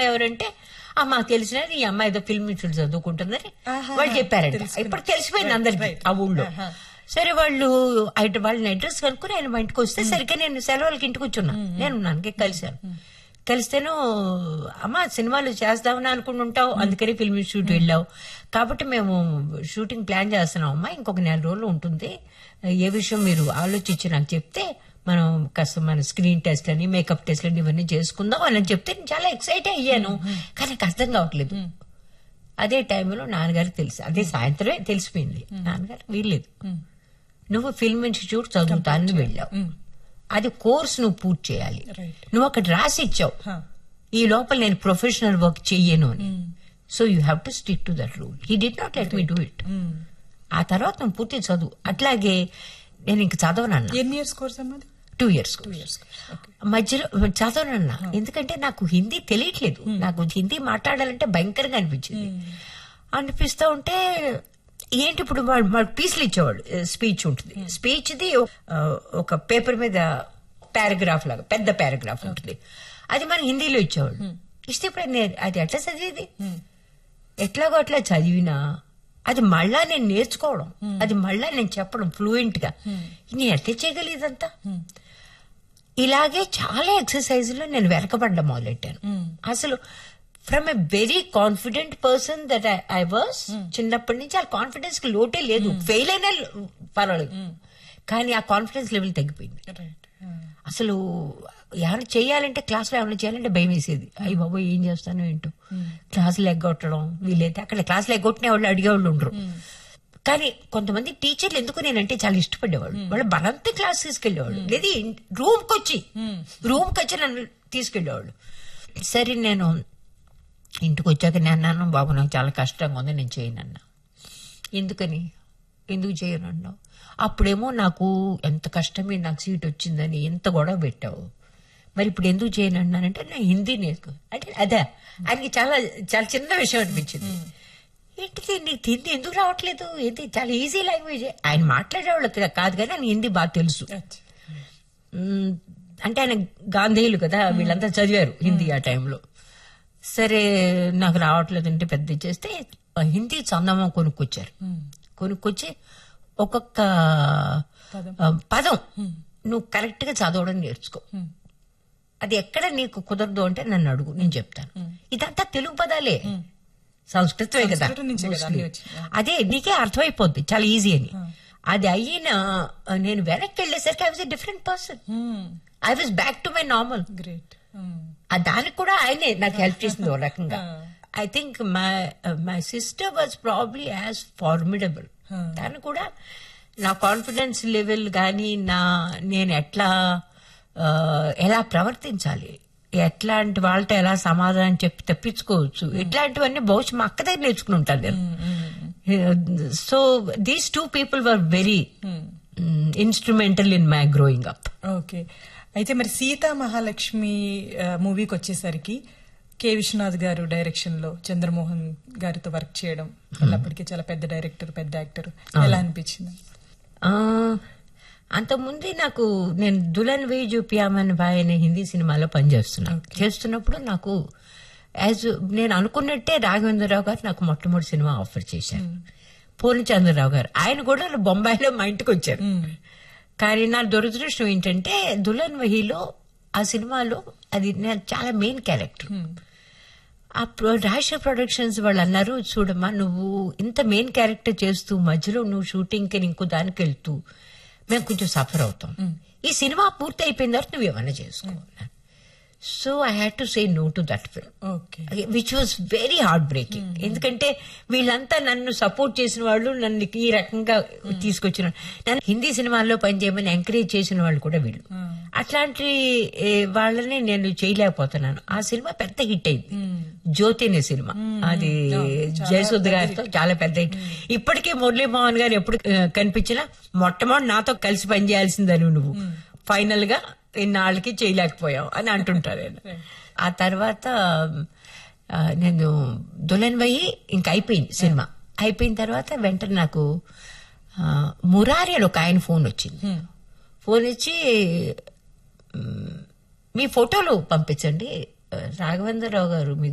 అమ్మాయి ఎవరంటే ఆ మాకు తెలిసిన ఈ అమ్మాయి ఏదో ఫిల్మ్ ఇన్స్టిట్యూట్ చదువుకుంటుందని ఆహా, వాళ్ళు చెప్పారంట తెలుసుకున్నా. ఇప్పుడు తెలిసిపోయింది Right, అందరికి right. ఆ ఊళ్ళో ఆహా. సరే వాళ్ళు అయితే వాళ్ళని అడ్రస్ కనుక్కుని ఆయన మా ఇంటికి వస్తే సరిగ్గా నేను సెలవులకి ఇంటికి వచ్చున్నా నేను నాన్నకి కలిశాను కలిస్తేను అమ్మ సినిమాలు చేద్దామని అనుకుంటుంటావు అందుకని ఫిల్మ్ ఇన్స్టిట్యూట్ వెళ్ళావు కాబట్టి మేము షూటింగ్ ప్లాన్ చేస్తున్నాం అమ్మా ఇంకొక నెల రోజులు ఉంటుంది ఏ విషయం మీరు ఆలోచించి నాకు చెప్తే మనం కాస్త మన స్క్రీన్ టెస్ట్ అని మేకప్ టెస్ట్ అని ఇవన్నీ చేసుకుందాం అని చెప్తే నేను చాలా ఎక్సైట్ అయ్యాను కానీ నాకు అర్థం కావట్లేదు అదే టైంలో నాన్నగారికి తెలుసు అదే సాయంత్రమే తెలిసిపోయింది నాన్నగారు వీల్లేదు నువ్వు ఫిల్మ్ ఇన్స్టిట్యూట్ చదువుతానని వెళ్ళావు అది కోర్స్ నువ్వు పూర్తి చేయాలి Right. నువ్వు అక్కడ రాసి ఇచ్చావు Huh. ఈ లోపల నేను ప్రొఫెషనల్ వర్క్ చెయ్యను అని so you have to stick to that rule he did not let me do it ఆ తర్వాత నువ్వు పూర్తి చదువు అట్లాగే నేను ఇంక చదవనన్నా ఎన్ని ఇయర్స్ కోర్స్ అమ్మది two years two years okay మధ్యలో చదవనన్నా ఎందుకంటే నాకు హిందీ తెలియట్లేదు నాకు హిందీ మాట్లాడాలంటే భయంకరంగా అనిపించింది అనిపిస్తూ ఉంటే ఏంటి ఇప్పుడు వాడు వాడు పీసులు ఇచ్చేవాడు స్పీచ్ ఉంటుంది స్పీచ్ ది ఒక పేపర్ మీద పారాగ్రాఫ్ లాగా పెద్ద పారాగ్రాఫ్ ఉంటుంది అది మన హిందీలో ఇచ్చేవాడు ఇస్తే ఇప్పుడు నేను అది ఎట్లా చదివేది ఎట్లాగో అట్లా చదివినా అది మళ్ళా నేను నేర్చుకోవడం అది మళ్ళా నేను చెప్పడం ఫ్లూయెంట్ గా నేను ఎట్లా చేయగలిగేదంతా ఇలాగే చాలా ఎక్సర్సైజ్ లో నేను వెనకబడ్డం మొదలెట్టాను అసలు from a very confident person that I was చిన్నప్పటి నుంచి ఆ కాన్ఫిడెన్స్ కి లోటే లేదు ఫెయిల్ అయినా పర్వాలేదు కానీ ఆ కాన్ఫిడెన్స్ లెవెల్ తగ్గిపోయింది రైట్ అసలు ఏమైనా చేయాలంటే క్లాస్లో ఏమైనా చేయాలంటే భయం వేసేది అయ్యి బాబు ఏం చేస్తానో ఏంటో క్లాసులు ఎగ్గొట్టడం వీలైతే అక్కడ క్లాసులు ఎగ్గొట్టిన వాళ్ళు అడిగేవాళ్ళు ఉండరు కానీ కొంతమంది టీచర్లు ఎందుకు నేనంటే చాలా ఇష్టపడేవాళ్ళు వాళ్ళు బలంత క్లాస్ తీసుకెళ్లేవాళ్ళు లేదు రూమ్ కి వచ్చి రూమ్ కి వచ్చి నన్ను తీసుకెళ్లేవాళ్ళు సరే నేను ఇంటికి వచ్చాక నేను అన్నాను బాబు నాకు చాలా కష్టంగా ఉంది నేను చేయను అన్నా ఎందుకని ఎందుకు చేయను అన్నావు అప్పుడేమో నాకు ఎంత కష్టమే నాకు సీట్ వచ్చిందని ఎంత గొడవ పెట్టావు మరి ఇప్పుడు ఎందుకు చేయను అన్నానంటే నా హిందీ నేర్చుకో అంటే అదే ఆయనకి చాలా చాలా చిన్న విషయం అనిపించింది ఏంటిది నీకు హిందీ ఎందుకు రావట్లేదు ఇది చాలా ఈజీ లాంగ్వేజ్ ఆయన మాట్లాడేవాళ్ళు కాదు కానీ ఆయన హిందీ బాగా తెలుసు మ్మ్, అంటే ఆయన గాంధీయులు కదా వీళ్ళంతా చదివారు హిందీ ఆ టైంలో సరే నాకు రావట్లేదు అంటే పెద్ద చేస్తే హిందీ చందమా కొనుక్కొచ్చారు కొనుక్కొచ్చి ఒక్కొక్క ఆ, పదం నువ్వు కరెక్ట్ గా చదవడం నేర్చుకో అది ఎక్కడ నీకు కుదరదు అంటే నన్ను అడుగు నేను చెప్తాను ఇదంతా తెలుగు పదాలే సంస్కృతమే కదా సంస్కృతం నుంచే కదా అన్ని mostly. వచ్చింది. అదే నీకే అర్థమైపోద్ది చాలా ఈజీ అని అది అయిన నేను వెనక్కి వెళ్ళేసరికి I was a different person I was back to my normal great ఆ దానికి కూడా ఆయనే నాకు హెల్ప్ చేసింది ఓ రకంగా I think my my sister was probably as formidable తను కూడా నా కాన్ఫిడెన్స్ లెవెల్ కానీ నా నేను ఎట్లా ఆ, ఎలా ప్రవర్తించాలి ఎట్లాంటి వాళ్ళతో ఎలా సమాధానం చెప్పి తప్పించుకోవచ్చు ఇట్లాంటివన్నీ బహుశా మా అక్క దగ్గర నేర్చుకుని ఉంటాను నేను so these two people were very instrumental in my growing up okay అయితే మరి సీతా మహాలక్ష్మి ఆ, మూవీకి వచ్చేసరికి కె విశ్వనాథ్ గారు డైరెక్షన్ లో చంద్రమోహన్ గారితో వర్క్ చేయడం అప్పటికే చాలా పెద్ద డైరెక్టర్ పెద్ద యాక్టర్ ఎలా అనిపించింది ఆ, అంతకుముందే నాకు నేను దులన్ వే జూపియామన్ బాయ్ అనే హిందీ సినిమాలో పనిచేస్తున్నాను చేస్తున్నప్పుడు నాకు యాజ్ నేను అనుకున్నట్టే రాఘవేంద్రరావు గారు నాకు మొట్టమొదటి సినిమా ఆఫర్ చేశారు పూర్ణచంద్రరావు గారు ఆయన కూడా బొంబాయిలో మా ఇంటికి వచ్చారు కానీ నా దురదృష్టం ఏంటంటే దులన్ వహీలో ఆ సినిమాలో అది నేను చాలా మెయిన్ క్యారెక్టర్ ఆ ప్రో- రాజేశ్వర ప్రొడక్షన్స్ వాళ్ళు అన్నారు చూడమ్మా నువ్వు ఇంత మెయిన్ క్యారెక్టర్ చేస్తూ మధ్యలో నువ్వు షూటింగ్ కి ఇంకో దానికి వెళ్తూ మేము కొంచెం సఫర్ అవుతాం ఈ సినిమా పూర్తి అయిపోయిన తర్వాత నువ్వు ఏమైనా చేసుకో so I had to say no to that film okay which was very heart breaking ఎందుకంటే వీళ్ళంతా నన్ను సపోర్ట్ చేసిన వాళ్ళు నన్ను ఈ రకంగా తీసుకొచ్చిన నన్ను హిందీ సినిమాల్లో పనిచేయమని ఎంకరేజ్ చేసిన వాళ్ళు కూడా వీళ్ళు అట్లాంటి ఏ, వాళ్ళని నేను చేయలేకపోతున్నాను ఆ సినిమా పెద్ద హిట్ అయింది జ్యోతి అనే సినిమా అది జయసుద్ గారితో చాలా పెద్ద హిట్ ఇప్పటికే మురళీమోహన్ గారు ఎప్పుడు ఆ, కనిపించినా మొట్టమొదటి నాతో కలిసి పనిచేయాల్సిందని నువ్వు ఫైనల్ గా ఇన్నాళ్ళకి చేయలేకపోయావు అని అంటుంటారు ఆయన. ఆ తర్వాత ఆ, నేను దులన్ వయ్యి ఇంక అయిపోయింది సినిమా అయిపోయిన తర్వాత వెంటనే నాకు ఆ, మురారి అని ఒక ఆయన ఫోన్ వచ్చింది ఫోన్ ఇచ్చి మ్, మీ ఫోటోలు పంపించండి రాఘవేంద్రరావు గారు మీ